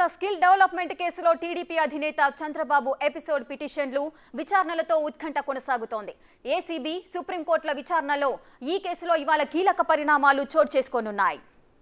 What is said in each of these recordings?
ఇక skill development కేసులో TDP అధినేత చంద్రబాబు ఎపిసోడ్ పిటిషన్లు విచారణలతో ఉత్కంఠ కొనసాగుతోంది ఏసీబీ సుప్రీంకోర్టుల విచారణలో ఈ కేసులో ఇవాళ కీలక పరిణామాలు చోటు చేసుకోనున్నాయి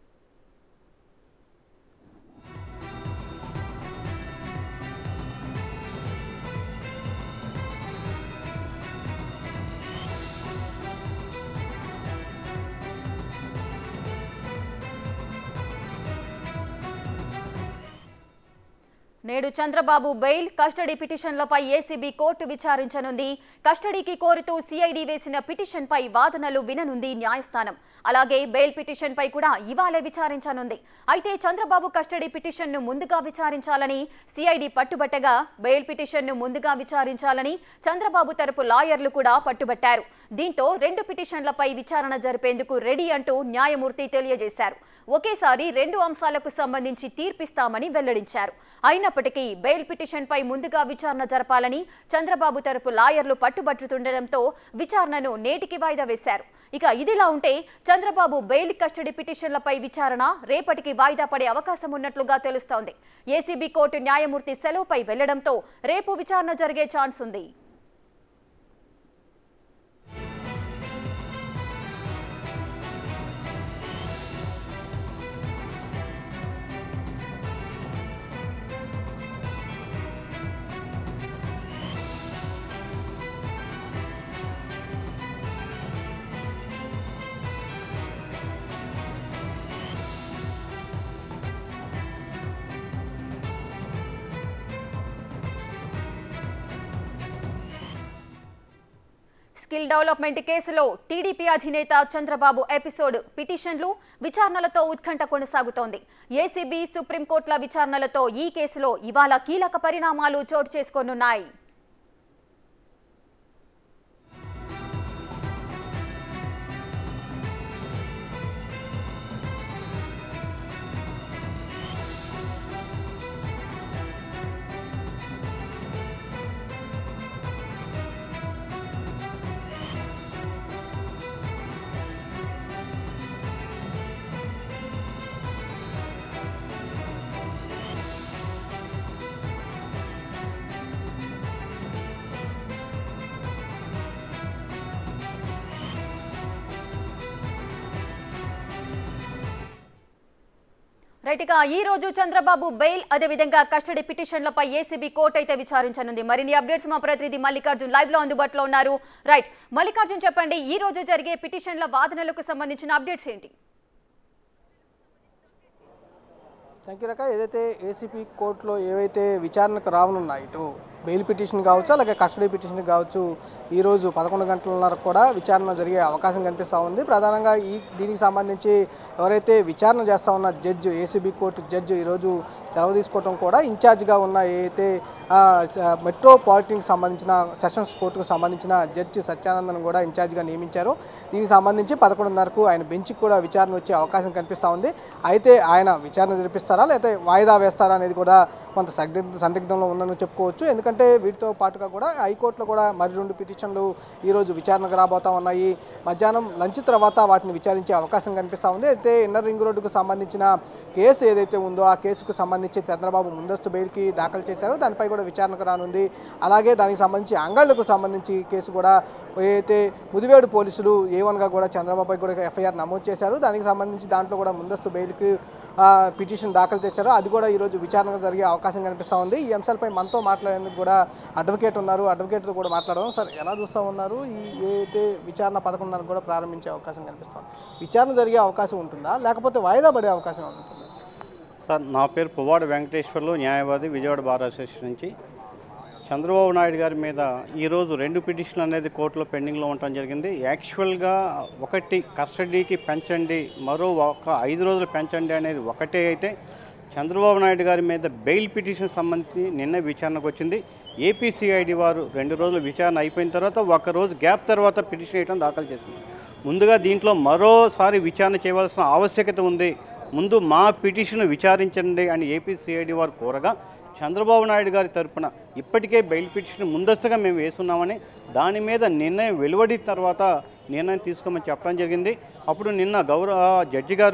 నేడు చంద్రబాబు బెయిల్ కస్టడీ పిటిషన్లపై ఏసీబీ కోర్టు విచారించనుంది కస్టడీకి కోరుతూ సిఐడి వేసిన పిటిషన్పై వాదనలు విననుంది న్యాయస్థానం అలాగే బెయిల్ పిటిషన్పై కూడా ఇవాళే విచారించనుంది అయితే చంద్రబాబు కస్టడీ పిటిషన్ను ముందుగా విచారించాలని సిఐడి పట్టుబట్టగా బెయిల్ పిటిషన్ను ముందుగా విచారించాలని చంద్రబాబు తరపు లాయర్లు కూడా పట్టుబట్టారు దీంతో రెండు పిటిషన్లపై విచారణ జరిపేందుకు రెడీ అంటూ న్యాయమూర్తి తెలియజేశారు ఒకేసారి రెండు అంశాలకు సంబంధించి తీర్పిస్తామని వెల్లడించారు అయినప్పటికీ బెయిల్ పిటిషన్పై ముందుగా విచారణ జరపాలని చంద్రబాబు తరపు లాయర్లు పట్టుబట్టుతుండటంతో విచారణను నేటికి వాయిదా వేశారు ఇక ఇదిలా ఉంటే చంద్రబాబు బెయిల్ కస్టడీ పిటిషన్లపై విచారణ రేపటికి వాయిదా పడే అవకాశం ఉన్నట్లుగా తెలుస్తోంది ఏసీబీ కోర్టు న్యాయమూర్తి సెలవుపై వెళ్లడంతో రేపు విచారణ జరిగే ఛాన్స్ ఉంది స్కిల్ డెవలప్మెంట్ కేసులో టీడీపీ అధినేత చంద్రబాబు ఎపిసోడ్ పిటిషన్లు విచారణలతో ఉత్కంఠ కొనసాగుతోంది ఏసీబీ సుప్రీంకోర్టుల విచారణలతో ఈ కేసులో ఇవాళ కీలక పరిణామాలు చోటు చేసుకోనున్నాయి రైట్ ఇక ఈ రోజు చంద్రబాబు బెయిల్ అదేవిధంగా కస్టడీ పిటిషన్లపై ఏసీబీ కోర్టు అయితే విచారించనుంది మరిన్ని అప్డేట్స్ మా ప్రతినిధి మల్లికార్జున్ లైవ్ లో అందుబాటులో ఉన్నారు రైట్ మల్లికార్జున్ చెప్పండి ఈ రోజు జరిగే పిటిషన్ల వాదనలకు సంబంధించిన అప్డేట్స్ ఏంటి థ్యాంక్ యూ రక ఏదైతే ఏసీపీ కోర్టులో ఏవైతే విచారణకు రావనున్నాయి ఇటు బెయిల్ పిటిషన్ కావచ్చు అలాగే కస్టడీ పిటిషన్ కావచ్చు ఈరోజు పదకొండు గంటలన్నర కూడా విచారణ జరిగే అవకాశం కనిపిస్తూ ఉంది ప్రధానంగా ఈ దీనికి సంబంధించి ఎవరైతే విచారణ చేస్తూ ఉన్న జడ్జి ఏసీబీ కోర్టు జడ్జి ఈరోజు సెలవు తీసుకోవడం కూడా ఇన్ఛార్జ్గా ఉన్న ఏదైతే ఆ, స- మెట్రోపాలిటన్కి సంబంధించిన సెషన్స్ కోర్టుకు సంబంధించిన జడ్జి సత్యానందన్ కూడా ఇన్ఛార్జ్గా నియమించారు దీనికి సంబంధించి పదకొండున్నరకు ఆయన బెంచ్కి కూడా విచారణ వచ్చే అవకాశం కనిపిస్తూ ఉంది అయితే ఆయన విచారణ జరిపిస్తారా లేకపోతే వాయిదా వేస్తారా అనేది కూడా కొంత సందిగ్ధ సందిగ్ధంలో ఉందని చెప్పుకోవచ్చు ఎందుకంటే వీటితో పాటుగా కూడా హైకోర్టులో కూడా మరి రెండు పిటిషన్లు ఈరోజు విచారణకు రాబోతా ఉన్నాయి మధ్యాహ్నం లంచ్ తర్వాత వాటిని విచారించే అవకాశం కనిపిస్తూ ఉంది అయితే ఇన్నర్ రింగ్ రోడ్డుకు సంబంధించిన కేసు ఏదైతే ఉందో ఆ కేసుకు సంబంధించి చంద్రబాబు ముందస్తు బెయిల్కి దాఖలు చేశారో దానిపై కూడా విచారణకు రానుంది అలాగే దానికి సంబంధించి అంగళ్లకు సంబంధించి కేసు కూడా ఏదైతే ముదివేడు పోలీసులు ఏ వన్గా కూడా చంద్రబాబుపై కూడా ఎఫ్ఐఆర్ నమోదు చేశారు దానికి సంబంధించి దాంట్లో కూడా ముందస్తు బెయిల్కి ఆ, పిటిషన్ దాఖలు చేశారు అది కూడా ఈరోజు విచారణ జరిగే అవకాశం కనిపిస్తూ ఉంది ఈ అంశాలపై మనతో మాట్లాడేందుకు కూడా అడ్వకేట్ ఉన్నారు అడ్వకేట్తో కూడా మాట్లాడడం సార్ ఎలా చూస్తూ ఉన్నారు ఈ ఏదైతే విచారణ పదకొండున్నరకు కూడా ప్రారంభించే అవకాశం కనిపిస్తుంది విచారణ జరిగే అవకాశం ఉంటుందా లేకపోతే వాయిదా పడే అవకాశం ఉంటుందా సార్ నా పేరు పువ్వాడు వెంకటేశ్వర్లు న్యాయవాది విజయవాడ బార్ అసోసియేషన్ నుంచి చంద్రబాబు నాయుడు గారి మీద ఈరోజు రెండు పిటిషన్లు అనేది కోర్టులో పెండింగ్లో ఉండటం జరిగింది యాక్చువల్గా ఒకటి కస్టడీకి పెంచండి మరో ఒక ఐదు రోజులు పెంచండి అనేది ఒకటే అయితే చంద్రబాబు నాయుడు గారి మీద బెయిల్ పిటిషన్ సంబంధించి నిన్న విచారణకు వచ్చింది ఏపీసీఐడి వారు రెండు రోజులు విచారణ అయిపోయిన తర్వాత ఒక రోజు గ్యాప్ తర్వాత పిటిషన్ వేయడం దాఖలు చేసింది ముందుగా దీంట్లో మరోసారి విచారణ చేయవలసిన ఆవశ్యకత ఉంది ముందు మా పిటిషన్ విచారించండి అని ఏపీసీఐడి వారు కోరగా చంద్రబాబు నాయుడు గారి తరపున ఇప్పటికే బెయిల్ పిటిషన్ ముందస్తుగా మేము వేస్తున్నామని దాని మీద నిర్ణయం వెలువడిన తర్వాత నిర్ణయం తీసుకోమని చెప్పడం జరిగింది అప్పుడు నిన్న గౌరవ జడ్జి గారు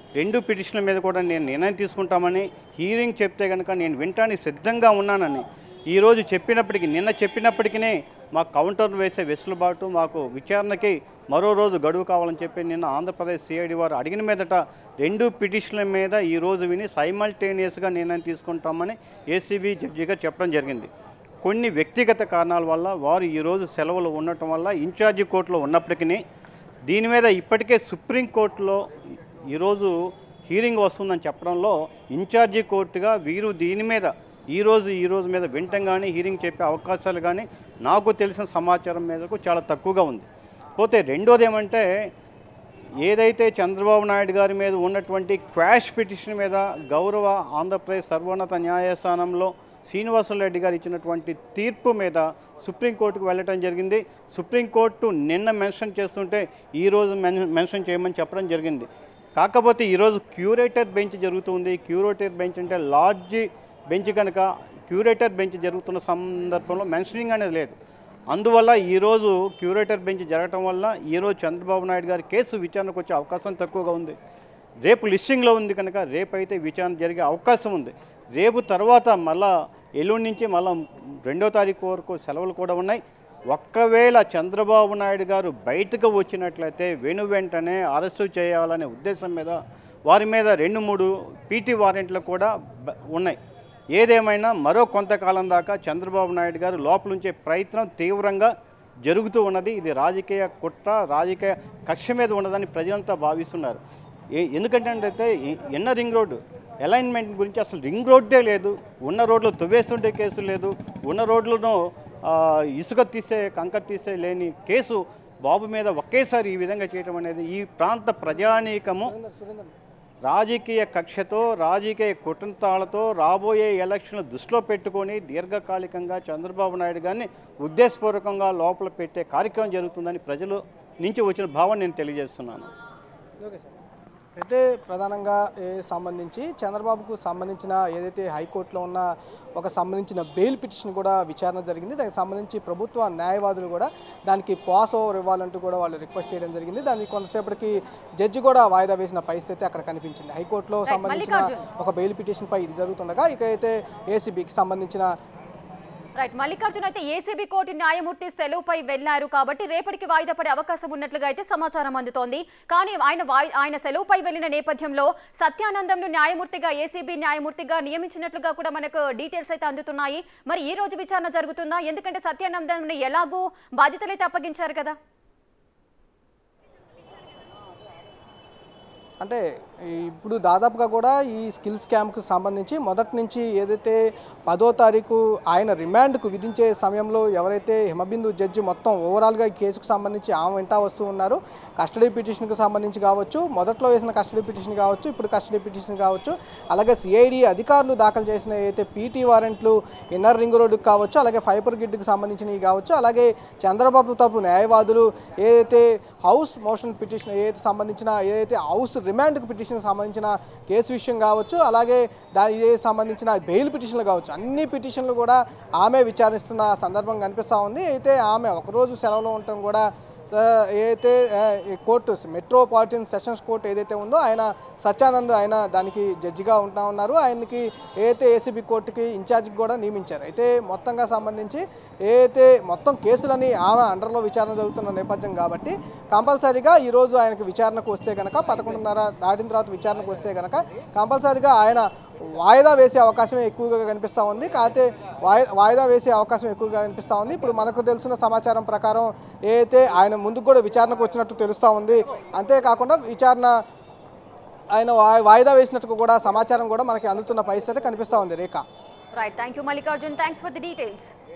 రెండు పిటిషన్ల మీద కూడా నేను నిర్ణయం తీసుకుంటామని హీరింగ్ చెప్తే కనుక నేను వినటానికి సిద్ధంగా ఉన్నానని ఈరోజు చెప్పినప్పటికీ నిన్న చెప్పినప్పటికీ మాకు కౌంటర్ వేసే వెసులుబాటు మాకు విచారణకి మరో రోజు గడువు కావాలని చెప్పి నిన్న ఆంధ్రప్రదేశ్ సిఐడి వారు అడిగిన మీదట రెండు పిటిషన్ల మీద ఈరోజు విని సైమల్టేనియస్గా నిర్ణయం తీసుకుంటామని ఏసీబీ జడ్జిగా చెప్పడం జరిగింది కొన్ని వ్యక్తిగత కారణాల వల్ల వారు ఈరోజు సెలవులు ఉండటం వల్ల ఇన్ఛార్జి కోర్టులో ఉన్నప్పటికీ దీని మీద ఇప్పటికే సుప్రీంకోర్టులో ఈరోజు హీరింగ్ వస్తుందని చెప్పడంలో ఇన్ఛార్జి కోర్టుగా వీరు దీని మీద ఈరోజు ఈ రోజు మీద వింటం కానీ హీరింగ్ చెప్పే అవకాశాలు కానీ నాకు తెలిసిన సమాచారం మేరకు చాలా తక్కువగా ఉంది పోతే రెండోది ఏమంటే ఏదైతే చంద్రబాబు నాయుడు గారి మీద ఉన్నటువంటి క్వాష్ పిటిషన్ మీద గౌరవ ఆంధ్రప్రదేశ్ సర్వోన్నత న్యాయస్థానంలో శ్రీనివాసరెడ్డి గారు ఇచ్చినటువంటి తీర్పు మీద సుప్రీంకోర్టుకు వెళ్ళటం జరిగింది సుప్రీంకోర్టు నిన్న మెన్షన్ చేస్తుంటే ఈరోజు మెన్ మెన్షన్ చేయమని చెప్పడం జరిగింది కాకపోతే ఈరోజు క్యూరేటర్ బెంచ్ జరుగుతుంది క్యూరేటర్ బెంచ్ అంటే లార్జ్ బెంచ్ కనుక క్యూరేటర్ బెంచ్ జరుగుతున్న సందర్భంలో మెన్షనింగ్ అనేది లేదు అందువల్ల ఈరోజు క్యూరేటర్ బెంచ్ జరగటం వల్ల ఈరోజు చంద్రబాబు నాయుడు గారి కేసు విచారణకు వచ్చే అవకాశం తక్కువగా ఉంది రేపు లిస్టింగ్లో ఉంది కనుక రేపు అయితే విచారణ జరిగే అవకాశం ఉంది రేపు తర్వాత మళ్ళా ఎల్లుండి నుంచి మళ్ళా రెండో తారీఖు వరకు సెలవులు కూడా ఉన్నాయి ఒక్కవేళ చంద్రబాబు నాయుడు గారు బయటకు వచ్చినట్లయితే వెను వెంటనే అరెస్టు చేయాలనే ఉద్దేశం మీద వారి మీద రెండు మూడు పీటీ వారెంట్లు కూడా బ- ఉన్నాయి ఏదేమైనా మరో కొంతకాలం దాకా చంద్రబాబు నాయుడు గారు లోపలుంచే ప్రయత్నం తీవ్రంగా జరుగుతూ ఉన్నది ఇది రాజకీయ కుట్ర రాజకీయ కక్ష మీద ఉన్నదని ప్రజలంతా భావిస్తున్నారు ఏ ఎందుకంటే అయితే ఈ- ఎన్న రింగ్ రోడ్డు అలైన్మెంట్ గురించి అసలు రింగ్ రోడ్డే లేదు ఉన్న రోడ్లు తువ్వేస్తుంటే కేసు లేదు ఉన్న రోడ్లను ఆ, ఇసుక తీసే కంకర తీసే లేని కేసు బాబు మీద ఒకేసారి ఈ విధంగా చేయడం అనేది ఈ ప్రాంత ప్రజానీకము రాజకీయ కక్షతో రాజకీయ కుటుంబాలతో రాబోయే ఎలక్షన్లు దృష్టిలో పెట్టుకొని దీర్ఘకాలికంగా చంద్రబాబు నాయుడు గారిని ఉద్దేశపూర్వకంగా లోపల పెట్టే కార్యక్రమం జరుగుతుందని ప్రజలు నుంచి వచ్చిన భావన నేను తెలియజేస్తున్నాను ఓకే సార్ అయితే ప్రధానంగా ఏ సంబంధించి చంద్రబాబుకు సంబంధించిన ఏదైతే హైకోర్టులో ఉన్న ఒక సంబంధించిన బెయిల్ పిటిషన్ కూడా విచారణ జరిగింది దానికి సంబంధించి ప్రభుత్వ న్యాయవాదులు కూడా దానికి పాస్ ఓవర్ ఇవ్వాలంటూ కూడా వాళ్ళు రిక్వెస్ట్ చేయడం జరిగింది దానికి కొంతసేపటికి జడ్జి కూడా వాయిదా వేసిన పరిస్థితి అక్కడ కనిపించింది హైకోర్టులో Right, సంబంధించిన మల్లికార్జున్. ఒక బెయిల్ పిటిషన్ పై ఇది జరుగుతుండగా ఇక అయితే ఏసీబీకి సంబంధించిన రైట్ మల్లికార్జున్ అయితే ఏసీబీ కోర్టు న్యాయమూర్తి సెలవుపై వెళ్లారు కాబట్టి రేపటికి వాయిదా పడే అవకాశం ఉన్నట్లుగా అయితే సమాచారం అందుతోంది కానీ ఆయన వాయి- ఆయన సెలవుపై వెళ్లిన నేపథ్యంలో సత్యానందంను న్యాయమూర్తిగా ఏసీబీ న్యాయమూర్తిగా నియమించినట్లుగా కూడా మనకు డీటెయిల్స్ అయితే అందుతున్నాయి మరి ఈ రోజు విచారణ జరుగుతుందా ఎందుకంటే సత్యానందంని ఎలాగూ బాధ్యతలు అయితే అప్పగించారు కదా అంటే ఈ- ఇప్పుడు దాదాపుగా కూడా ఈ స్కిల్ స్కామ్కు సంబంధించి మొదటి నుంచి ఏదైతే పదో తారీఖు ఆయన రిమాండ్కు విధించే సమయంలో ఎవరైతే హిమబిందు జడ్జి మొత్తం ఓవరాల్గా ఈ కేసుకు సంబంధించి ఆమె వెంట వస్తూ ఉన్నారు కస్టడీ పిటిషన్కు సంబంధించి కావచ్చు మొదట్లో వేసిన కస్టడీ పిటిషన్ కావచ్చు ఇప్పుడు కస్టడీ పిటిషన్ కావచ్చు అలాగే సిఐడి అధికారులు దాఖలు చేసిన ఏదైతే పీటీ వారెంట్లు ఇన్నర్ రింగ్ రోడ్డుకు కావచ్చు అలాగే ఫైబర్ గిడ్కి సంబంధించినవి కావచ్చు అలాగే చంద్రబాబు తరపు న్యాయవాదులు ఏదైతే హౌస్ మోషన్ పిటిషన్ ఏదైతే సంబంధించిన ఏదైతే హౌస్ రిమాండ్కి పిటిషన్ సంబంధించిన కేసు విషయం కావచ్చు అలాగే దా ఇదే సంబంధించిన బెయిల్ పిటిషన్లు కావచ్చు అన్ని పిటిషన్లు కూడా ఆమె విచారిస్తున్న సందర్భం కనిపిస్తూ ఉంది అయితే ఆమె ఒకరోజు సెలవులో ఉండటం కూడా ఆ, ఏదైతే ఆ, ఈ కోర్టు మెట్రోపాలిటన్ సెషన్స్ కోర్టు ఏదైతే ఉందో ఆయన సత్యానంద్ ఆయన దానికి జడ్జిగా ఉంటా ఉన్నారు ఆయనకి ఏదైతే ఏసీబీ కోర్టుకి ఇన్ఛార్జికి కూడా నియమించారు అయితే మొత్తంగా సంబంధించి ఏదైతే మొత్తం కేసులని ఆమె అండర్లో విచారణ జరుగుతున్న నేపథ్యం కాబట్టి కంపల్సరీగా ఈరోజు ఆయనకు విచారణకు వస్తే కనుక పదకొండున్నర దాటిన తర్వాత విచారణకు వస్తే కనుక కంపల్సరీగా ఆయన వాయిదా వేసే అవకాశం ఎక్కువగా కనిపిస్తూ ఉంది కాకపోతే వాయి వాయిదా వేసే అవకాశం ఎక్కువగా కనిపిస్తూ ఉంది ఇప్పుడు మనకు తెలిసిన సమాచారం ప్రకారం ఏదైతే ఆయన ముందుకు కూడా విచారణకు వచ్చినట్టు తెలుస్తూ ఉంది అంతేకాకుండా విచారణ ఆయన వా- వాయిదా వేసినట్టు కూడా సమాచారం కూడా మనకి అందుతున్న పరిస్థితి కనిపిస్తూ ఉంది Rekha right thank you Mallikarjun thanks for the details